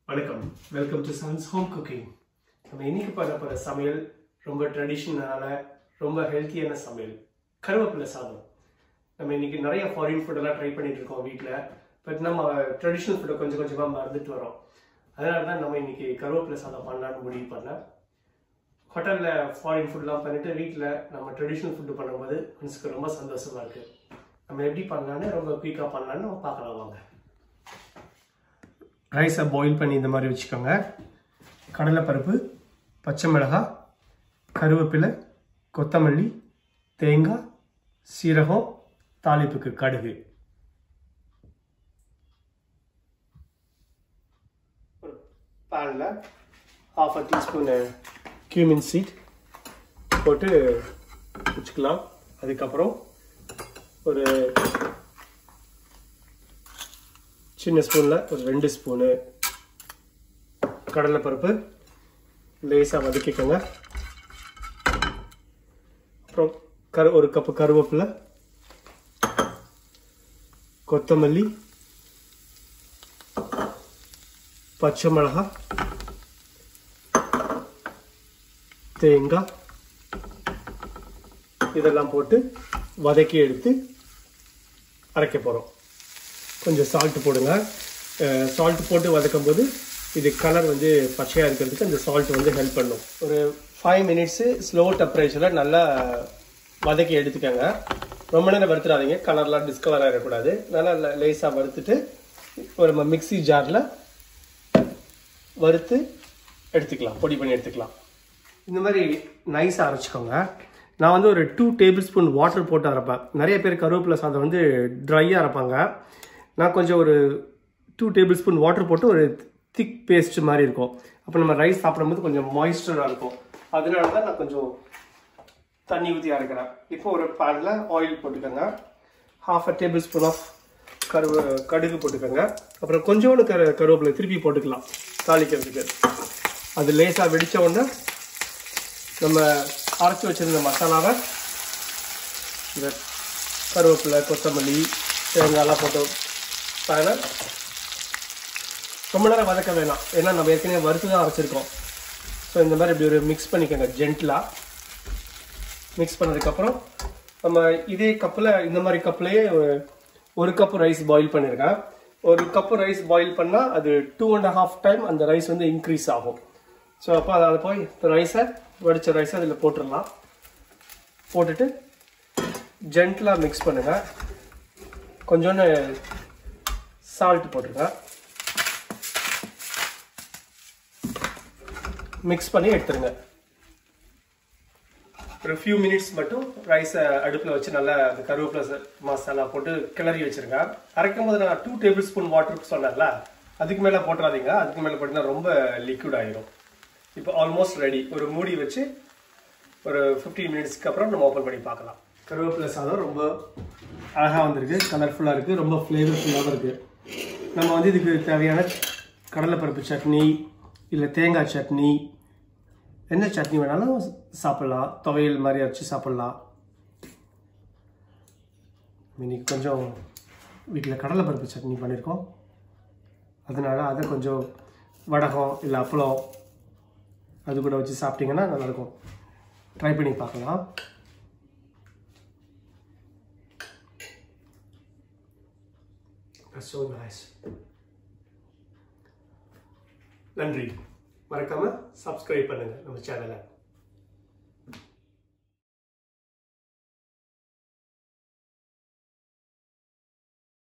வணக்கம் welcome to Sun's home cooking நம்ம இன்னைக்கு பண்ண போகிற சமையல் ரொம்ப ட்ரெடிஷ்னலான ரொம்ப ஹெல்த்தியான சமையல் கருவேப்பிலை சாதம் நம்ம இன்னைக்கு நிறைய ஃபாரின் ஃபுட்டெல்லாம் ட்ரை பண்ணிட்டு இருக்கோம் வீட்டில் பட் நம்ம ட்ரெடிஷ்னல் ஃபுட்டை கொஞ்சம் கொஞ்சமாக மறந்துட்டு வரோம் அதனால தான் நம்ம இன்னைக்கு கருவேப்பிலை சாதம் பண்ணலான்னு முடிவு பண்ணேன் ஹோட்டலில் ஃபாரின் ஃபுட்லாம் பண்ணிட்டு வீட்டில் நம்ம ட்ரெடிஷ்னல் ஃபுட்டு பண்ணும்போது மனசுக்கு ரொம்ப சந்தோஷமா இருக்கு நம்ம எப்படி பண்ணலான்னு ரொம்ப குயிக்காக பண்ணலான்னு நம்ம பார்க்கலாம் வாங்க ரைஸை பாயில் பண்ணி இந்த மாதிரி வச்சுக்கோங்க கடலைப்பருப்பு பச்சை மிளகாய் கருவேப்பிலை கொத்தமல்லி தேங்காய் சீரகம் தாளிப்புக்கு கடுகு ஒரு பேனில் half uh teaspoon cumin seed போட்டு வச்சுக்கலாம் அதுக்கப்புறம் ஒரு சின்ன ஸ்பூனில் ஒரு ரெண்டு ஸ்பூனு கடலைப்பருப்பு லேசாக வதக்கிக்கோங்க அப்புறம் கரு ஒரு கப்பு கருவேப்பிலை கொத்தமல்லி பச்சை மிளகாய் தேங்காய் இதெல்லாம் போட்டு வதக்கி எடுத்து அரைக்க போகிறோம் கொஞ்சம் சால்ட் போடுங்க சால்ட் போட்டு வதக்கும் போது இது கலர் வந்து பச்சையாக இருக்கிறதுக்கு அந்த சால்ட் வந்து ஹெல்ப் பண்ணும் ஒரு ஃபைவ் மினிட்ஸு ஸ்லோ டெம்பரேச்சரில் நல்லா வதக்கி எடுத்துக்கோங்க ரொம்ப நேரம் வறுத்துடாதீங்க கலர்லாம் டிஸ்கவர் ஆகிடக்கூடாது நல்லா லேஸாக வறுத்துட்டு ஒரு நம்ம மிக்சி ஜாரில் வறுத்து எடுத்துக்கலாம் பொடி பண்ணி எடுத்துக்கலாம் இந்த மாதிரி நைஸாக அரைச்சிக்கோங்க நான் வந்து ஒரு டூ டேபிள் ஸ்பூன் வாட்டர் போட்டு அரைப்பேன் நிறைய பேர் கருவேப்பிலை சாதம் வந்து ட்ரையாக அரைப்பாங்க நான் கொஞ்சம் ஒரு டூ டேபிள் ஸ்பூன் வாட்டர் போட்டு ஒரு திக் பேஸ்ட் மாதிரி இருக்கும் அப்போ நம்ம ரைஸ் சாப்பிடும்போது கொஞ்சம் மாய்ஸ்டராக இருக்கும் அதனால தான் நான் கொஞ்சம் தண்ணி ஊற்றி அரைக்கிறேன் இப்போ ஒரு பேனில் ஆயில் போட்டுக்கோங்க half uh tablespoon of கருவு கடுகு போட்டுக்கோங்க அப்புறம் கொஞ்சோண்டு கரு கருவேப்பிலை திருப்பி போட்டுக்கலாம் தாளிக்கிறதுக்கு அது லேசாக வெடித்த உடனே நம்ம அரைச்சி வச்சிருந்த மசாலாவை இந்த கருவேப்பிலை கொத்தமல்லி தேங்காயெல்லாம் போட்டு பேனை ரொம்ப நேரம் வதக்க வேணாம் ஏன்னா நம்ம ஏற்கனவே வறுத்து தான் அரைச்சிருக்கோம் ஸோ இந்த மாதிரி இப்படி ஒரு மிக்ஸ் பண்ணிக்கோங்க ஜென்டிலாக மிக்ஸ் பண்ணதுக்கப்புறம் நம்ம இதே கப்பில் இந்த மாதிரி கப்லேயே ஒரு கப்பு ரைஸ் பாயில் பண்ணியிருக்கேன் ஒரு கப்பு ரைஸ் பாயில் பண்ணால் அது டூ அண்ட் ஹாஃப் டைம் அந்த ரைஸ் வந்து இன்க்ரீஸ் ஆகும் ஸோ அப்போ அதில் போய் இந்த ரைஸை வடித்த ரைஸை அதில் போட்டுடலாம் போட்டுட்டு ஜென்டிலாக மிக்ஸ் பண்ணுங்கள் கொஞ்சோண்டு சால்ட் போட்டுருங்க மிக்ஸ் பண்ணி எடுத்துருங்க ஒரு ஃபியூ மினிட்ஸ் மட்டும் ரைஸை அடுப்பில் வச்சு நல்லா அந்த கருவேப்பிலை மசாலா போட்டு கிளறி வச்சிருங்க அரைக்கும் போது நான் டூ டேபிள் ஸ்பூன் வாட்டர் சொன்னேன்ல அதுக்கு மேலே போட்டுறாதீங்க அதுக்கு மேலே போட்டிங்கன்னா ரொம்ப லிக்விட் ஆயிரும் இப்போ ஆல்மோஸ்ட் ரெடி ஒரு மூடி வச்சு ஒரு ஃபிஃப்டீன் மினிட்ஸ்க்கு அப்புறம் நம்ம ஓப்பன் பண்ணி பார்க்கலாம் கருவேப்பிலை சாதம் ரொம்ப அழகாக வந்திருக்கு கலர்ஃபுல்லாக இருக்குது ரொம்ப ஃப்ளேவர்ஃபுல்லாகவும் இருக்குது நம்ம வந்து இதுக்கு தேவையான கடலைப்பருப்பு சட்னி இல்லை தேங்காய் சட்னி என்ன சட்னி வேணாலும் சாப்பிட்லாம் துவையல் மாதிரி அரைச்சி சாப்பிட்லாம் இன்னைக்கு கொஞ்சம் வீட்டில் கடலைப்பருப்பு சட்னி பண்ணியிருக்கோம் அதனால அதை கொஞ்சம் வடகம் இல்லை அப்பளம் அது கூட வச்சு சாப்பிட்டீங்கன்னா நல்லாயிருக்கும் ட்ரை பண்ணி பார்க்கலாம் so nice நன்றி மறக்காம சப்ஸ்கிரைப் பண்ணுங்க நம்ம சேனலை